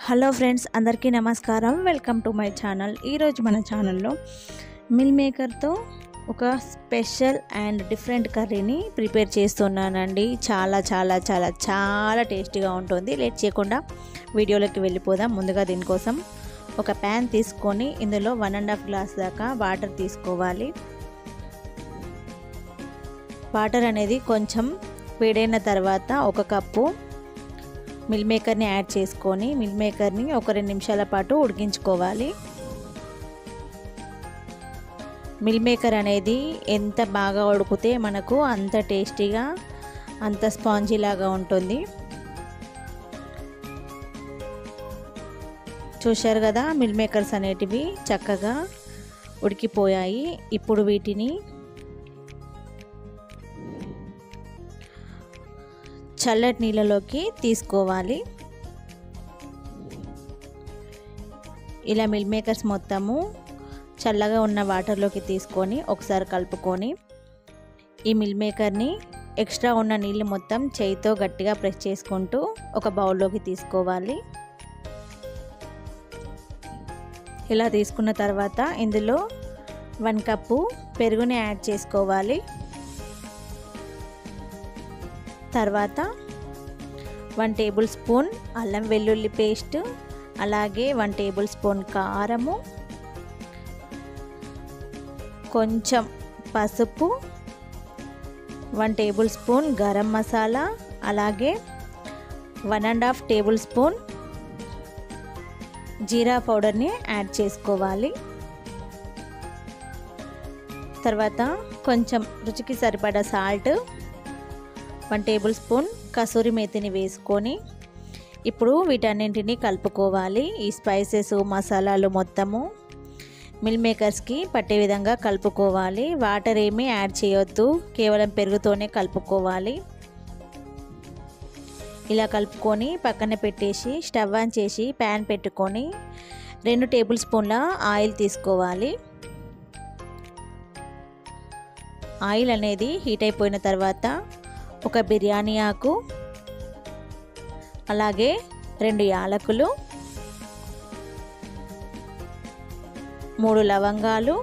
hello friends అందరికీ నమస్కారం welcome to my channel ఈరోజు మన ఛానల్లో మిల్ మేకర్తో ఒక స్పెషల్ అండ్ డిఫరెంట్ కర్రీని ప్రిపేర్ చేస్తున్నానండి చాలా చాలా చాలా చాలా టేస్టీగా ఉంటుంది లేట్ చేయకుండా వీడియోలోకి వెళ్ళిపోదాం ముందుగా దీనికోసం ఒక ప్యాన్ తీసుకొని ఇందులో వన్ అండ్ హాఫ్ గ్లాస్ దాకా వాటర్ తీసుకోవాలి వాటర్ అనేది కొంచెం వేడైన తర్వాత ఒక కప్పు మిల్ మేకర్ని యాడ్ చేసుకొని మిల్ మేకర్ని ఒక రెండు నిమిషాల పాటు ఉడికించుకోవాలి మిల్ మేకర్ అనేది ఎంత బాగా ఉడికితే మనకు అంత టేస్టీగా అంత స్పాంజీ లాగా ఉంటుంది చూశారు కదా మిల్ మేకర్స్ అనేటివి చక్కగా ఉడికిపోయాయి ఇప్పుడు వీటిని చల్లటి నీళ్ళలోకి తీసుకోవాలి ఇలా మిల్ మేకర్స్ మొత్తము చల్లగా ఉన్న వాటర్లోకి తీసుకొని ఒకసారి కలుపుకొని ఈ మిల్ మేకర్ని ఎక్స్ట్రా ఉన్న నీళ్ళు మొత్తం చేయితో గట్టిగా ప్రెస్ చేసుకుంటూ ఒక బౌల్లోకి తీసుకోవాలి ఇలా తీసుకున్న తర్వాత ఇందులో వన్ కప్పు పెరుగుని యాడ్ చేసుకోవాలి తర్వాత వన్ టేబుల్ స్పూన్ అల్లం వెల్లుల్లి పేస్ట్ అలాగే వన్ టేబుల్ స్పూన్ కారము కొంచెం పసుపు one tablespoon garam masala అలాగే one and half tablespoon జీరా పౌడర్ని యాడ్ చేసుకోవాలి తర్వాత కొంచెం రుచికి సరిపడా సాల్ట్ వన్ టేబుల్ స్పూన్ కసూరి మేతిని వేసుకొని ఇప్పుడు వీటన్నింటినీ కలుపుకోవాలి ఈ స్పైసెస్ మసాలాలు మొత్తము మిల్ మేకర్స్కి పట్టే విధంగా కలుపుకోవాలి వాటర్ ఏమీ యాడ్ చేయొద్దు కేవలం పెరుగుతోనే కలుపుకోవాలి ఇలా కలుపుకొని పక్కన పెట్టేసి స్టవ్ ఆన్ చేసి ప్యాన్ పెట్టుకొని రెండు టేబుల్ స్పూన్ల ఆయిల్ తీసుకోవాలి ఆయిల్ అనేది హీట్ అయిపోయిన తర్వాత ఒక బిర్యానీ ఆకు అలాగే రెండు యాలకులు మూడు లవంగాలు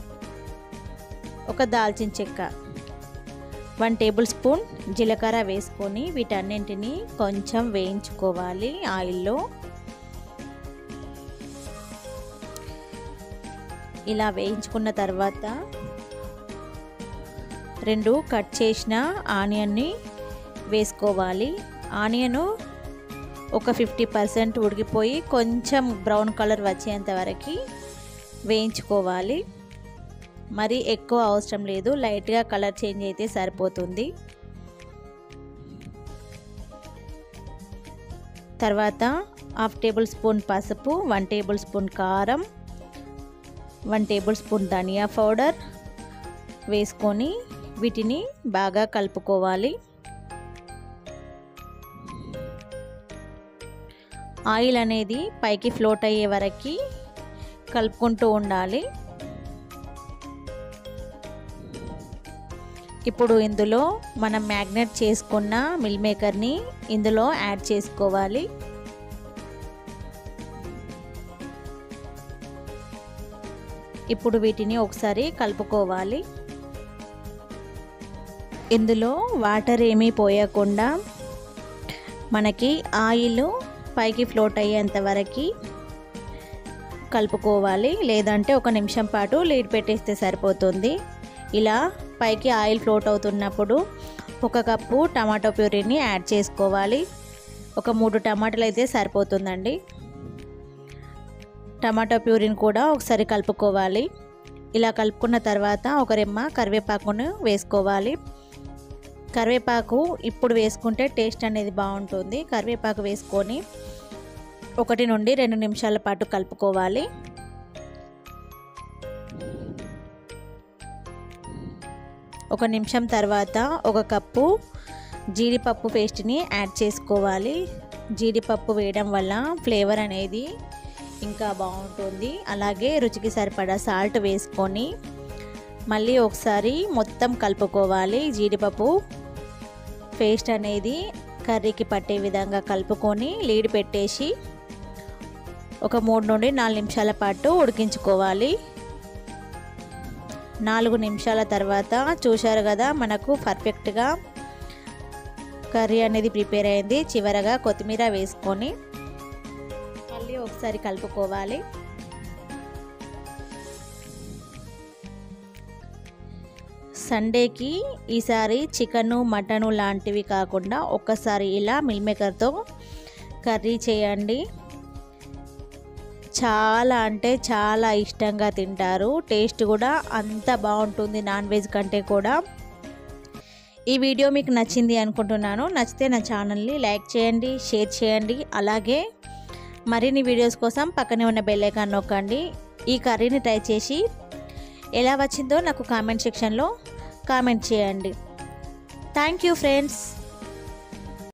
ఒక దాల్చిన చెక్క వన్ టేబుల్ స్పూన్ జీలకర్ర వేసుకొని వీటన్నింటినీ కొంచెం వేయించుకోవాలి ఆయిల్లో ఇలా వేయించుకున్న తర్వాత రెండు కట్ చేసిన ఆనియన్ని వేసుకోవాలి ఆనియను ఒక ఫిఫ్టీ పర్సెంట్ ఉడికిపోయి కొంచెం బ్రౌన్ కలర్ వచ్చేంత వరకు వేయించుకోవాలి మరి ఎక్కువ అవసరం లేదు లైట్గా కలర్ చేంజ్ అయితే సరిపోతుంది తర్వాత హాఫ్ టేబుల్ స్పూన్ పసుపు వన్ టేబుల్ స్పూన్ కారం వన్ టేబుల్ స్పూన్ ధనియా పౌడర్ వేసుకొని వీటిని బాగా కలుపుకోవాలి ఆయిల్ అనేది పైకి ఫ్లోట్ అయ్యే వరకు కలుపుకుంటూ ఉండాలి ఇప్పుడు ఇందులో మనం మ్యాగ్నెట్ చేసుకున్న మిల్ మేకర్ని ఇందులో యాడ్ చేసుకోవాలి ఇప్పుడు వీటిని ఒకసారి కలుపుకోవాలి ఇందులో వాటర్ ఏమీ పోయకుండా మనకి ఆయిల్ పైకి ఫ్లోట్ అయ్యేంత వరకు కలుపుకోవాలి లేదంటే ఒక నిమిషం పాటు లీడ్ పెట్టేస్తే సరిపోతుంది ఇలా పైకి ఆయిల్ ఫ్లోట్ అవుతున్నప్పుడు ఒక కప్పు టమాటో ప్యూరీని యాడ్ చేసుకోవాలి ఒక మూడు టమాటాలు అయితే సరిపోతుందండి టమాటో ప్యూరీని కూడా ఒకసారి కలుపుకోవాలి ఇలా కలుపుకున్న తర్వాత ఒక రెమ్మ కరివేపాకును వేసుకోవాలి కరివేపాకు ఇప్పుడు వేసుకుంటే టేస్ట్ అనేది బాగుంటుంది కరివేపాకు వేసుకొని ఒకటి నుండి రెండు నిమిషాల పాటు కలుపుకోవాలి ఒక నిమిషం తర్వాత ఒక కప్పు జీడిపప్పు పేస్ట్ని యాడ్ చేసుకోవాలి జీడిపప్పు వేయడం వల్ల ఫ్లేవర్ అనేది ఇంకా బాగుంటుంది అలాగే రుచికి సరిపడా సాల్ట్ వేసుకొని మళ్ళీ ఒకసారి మొత్తం కలుపుకోవాలి జీడిపప్పు పేస్ట్ అనేది కర్రీకి పట్టే విధంగా కలుపుకొని లీడ్ పెట్టేసి ఒక మూడు నుండి నాలుగు నిమిషాల పాటు ఉడికించుకోవాలి నాలుగు నిమిషాల తర్వాత చూశారు కదా మనకు పర్ఫెక్ట్గా కర్రీ అనేది ప్రిపేర్ అయింది చివరగా కొత్తిమీర వేసుకొని మళ్ళీ ఒకసారి కలుపుకోవాలి సండేకి ఈసారి చికెను మటను లాంటివి కాకుండా ఒక్కసారి ఇలా మిల్ మేకర్తో కర్రీ చేయండి చాలా అంటే చాలా ఇష్టంగా తింటారు టేస్ట్ కూడా అంత బాగుంటుంది నాన్ వెజ్ కంటే కూడా ఈ వీడియో మీకు నచ్చింది అనుకుంటున్నాను నచ్చితే నా ఛానల్ని లైక్ చేయండి షేర్ చేయండి అలాగే మరిన్ని వీడియోస్ కోసం పక్కనే ఉన్న బెల్ ఐకాన్ నొక్కండి ఈ కర్రీని ట్రై చేసి ఎలా వచ్చిందో నాకు కామెంట్ సెక్షన్లో కామెంట్ చేయండి థ్యాంక్ యూ ఫ్రెండ్స్